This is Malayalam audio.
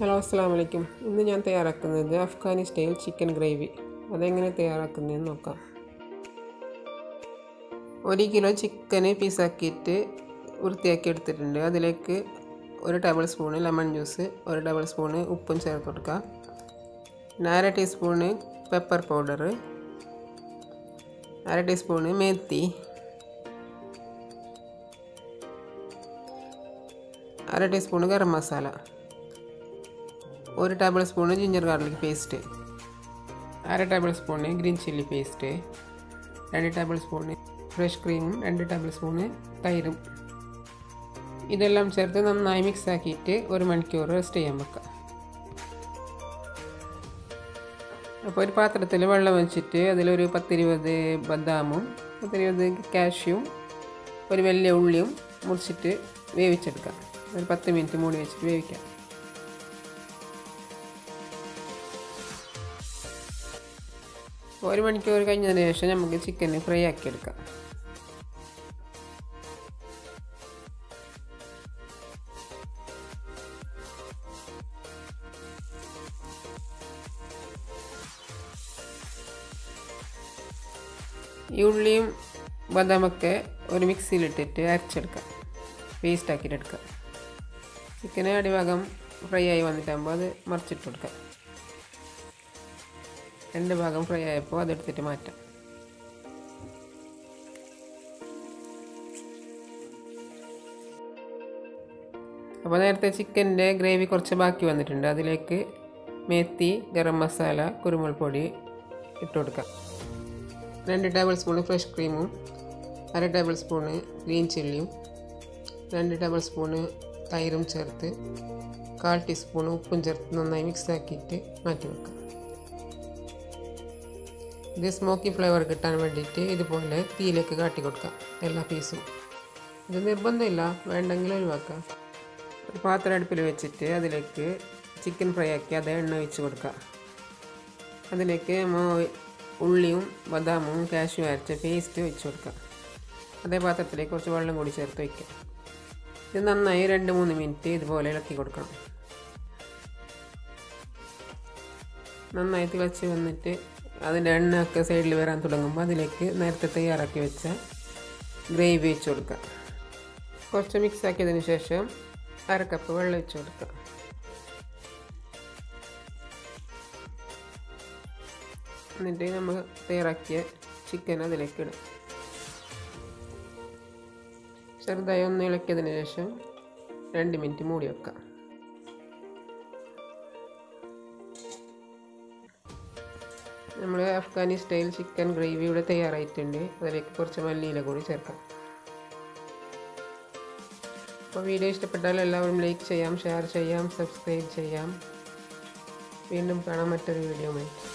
ഹലോ അസ്സാം വലൈക്കും ഇന്ന് ഞാൻ തയ്യാറാക്കുന്നത് അഫ്ഗാനി സ്റ്റൈൽ ചിക്കൻ ഗ്രേവി അതെങ്ങനെ തയ്യാറാക്കുന്നതെന്ന് നോക്കാം ഒരു കിലോ ചിക്കന് പീസാക്കിയിട്ട് വൃത്തിയാക്കി എടുത്തിട്ടുണ്ട് അതിലേക്ക് ഒരു ടേബിൾ സ്പൂണ് ലെമൺ ജ്യൂസ് ഒരു ടേബിൾ സ്പൂണ് ഉപ്പും ചേർത്ത് കൊടുക്കുക പിന്നെ അര ടീസ്പൂണ് പെപ്പർ പൗഡർ അര ടീസ്പൂണ് മേത്തി അര ടീസ്പൂണ് ഗരം മസാല ഒരു tablespoon ginger garlic paste അര tablespoon green chilli paste രണ്ട് ടേബിൾ സ്പൂണ് ഫ്രഷ് ക്രീമും രണ്ട് ടേബിൾ സ്പൂണ് തൈരും ഇതെല്ലാം ചേർത്ത് നന്നായി മിക്സ് ആക്കിയിട്ട് ഒരു മണിക്കൂർ റെസ്റ്റ് ചെയ്യാൻ വെക്കാം അപ്പോൾ ഒരു പാത്രത്തിൽ വെള്ളം വെച്ചിട്ട് അതിലൊരു പത്തിരുപത് ബദാമും പത്തിരുപത് കാഷ്യും ഒരു വലിയ ഉള്ളിയും മുറിച്ചിട്ട് വേവിച്ചെടുക്കാം ഒരു പത്ത് മിനിറ്റ് മൂടി വെച്ചിട്ട് വേവിക്കാം ഒരു മണിക്കൂർ കഴിഞ്ഞതിന് ശേഷം നമുക്ക് ചിക്കൻ ഫ്രൈ ആക്കി എടുക്കാം ഈ ഉള്ളിയും ബദാമൊക്കെ ഒരു മിക്സിയിലിട്ടിട്ട് അരച്ചെടുക്കാം പേസ്റ്റ് ആക്കിയിട്ട് എടുക്കാം ചിക്കന് അടിഭാഗം ഫ്രൈ ആയി വന്നിട്ടാകുമ്പോൾ അത് മറിച്ചിട്ട് കൊടുക്കാം രണ്ട് ഭാഗം ഫ്രൈ ആയപ്പോൾ അതെടുത്തിട്ട് മാറ്റാം അപ്പോൾ നേരത്തെ ചിക്കൻ്റെ ഗ്രേവി കുറച്ച് ബാക്കി വന്നിട്ടുണ്ട് അതിലേക്ക് മേത്തി ഗരം മസാല കുരുമുളക് പൊടി ഇട്ട് കൊടുക്കാം രണ്ട് ടേബിൾ സ്പൂണ് ഫ്രഷ് ക്രീമും അര ടേബിൾ സ്പൂണ് ഗ്രീൻ ചില്ലിയും രണ്ട് ടേബിൾ സ്പൂണ് തൈരും ചേർത്ത് കാൽ ടീസ്പൂൺ ഉപ്പും ചേർത്ത് നന്നായി മിക്സ് ആക്കിയിട്ട് മാറ്റി വെക്കാം ഇത് സ്മോക്കി ഫ്ലേവർ കിട്ടാൻ വേണ്ടിയിട്ട് ഇതുപോലെ തീയിലേക്ക് കാട്ടി കൊടുക്കാം എല്ലാ പീസും ഇത് നിർബന്ധമില്ല വേണ്ടെങ്കിൽ ഒഴിവാക്കാം ഒരു പാത്രം അടുപ്പിൽ വെച്ചിട്ട് അതിലേക്ക് ചിക്കൻ ഫ്രൈ ആക്കി അത് എണ്ണ ഒഴിച്ച് കൊടുക്കാം അതിലേക്ക് ഉള്ളിയും ബദാമും കാഷ്യൂ അരച്ച പേസ്റ്റ് ഒഴിച്ച് കൊടുക്കാം അതേ പാത്രത്തിലേക്ക് കുറച്ച് വെള്ളം കൂടി ചേർത്ത് വയ്ക്കാം ഇത് നന്നായി രണ്ട് മൂന്ന് മിനിറ്റ് ഇതുപോലെ ഇളക്കി കൊടുക്കണം നന്നായി തിളച്ച് വന്നിട്ട് അതിൻ്റെ എണ്ണയൊക്കെ സൈഡിൽ വരാൻ തുടങ്ങുമ്പോൾ അതിലേക്ക് നേരത്തെ തയ്യാറാക്കി വെച്ച ഗ്രേവി വെച്ച് കൊടുക്കുക കുറച്ച് മിക്സ് ആക്കിയതിന് ശേഷം അര കപ്പ് വെള്ളം വെച്ച് കൊടുക്കുക എന്നിട്ട് നമ്മൾ തയ്യാറാക്കിയ ചിക്കൻ അതിലേക്ക് ഇടും ചെറുതായി ഒന്ന് ഇളക്കിയതിന് ശേഷം രണ്ട് മിനിറ്റ് മൂടി വെക്കാം നമ്മൾ അഫ്ഗാനി സ്റ്റൈൽ ചിക്കൻ ഗ്രേവി ഇവിടെ തയ്യാറായിട്ടുണ്ട് അതിലേക്ക് കുറച്ച് മല്ലിയില കൂടി ചേർക്കാം അപ്പോൾ വീഡിയോ ഇഷ്ടപ്പെട്ടാൽ എല്ലാവരും ലൈക്ക് ചെയ്യാം ഷെയർ ചെയ്യാം സബ്സ്ക്രൈബ് ചെയ്യാം വീണ്ടും കാണാം മറ്റൊരു വീഡിയോയുമായി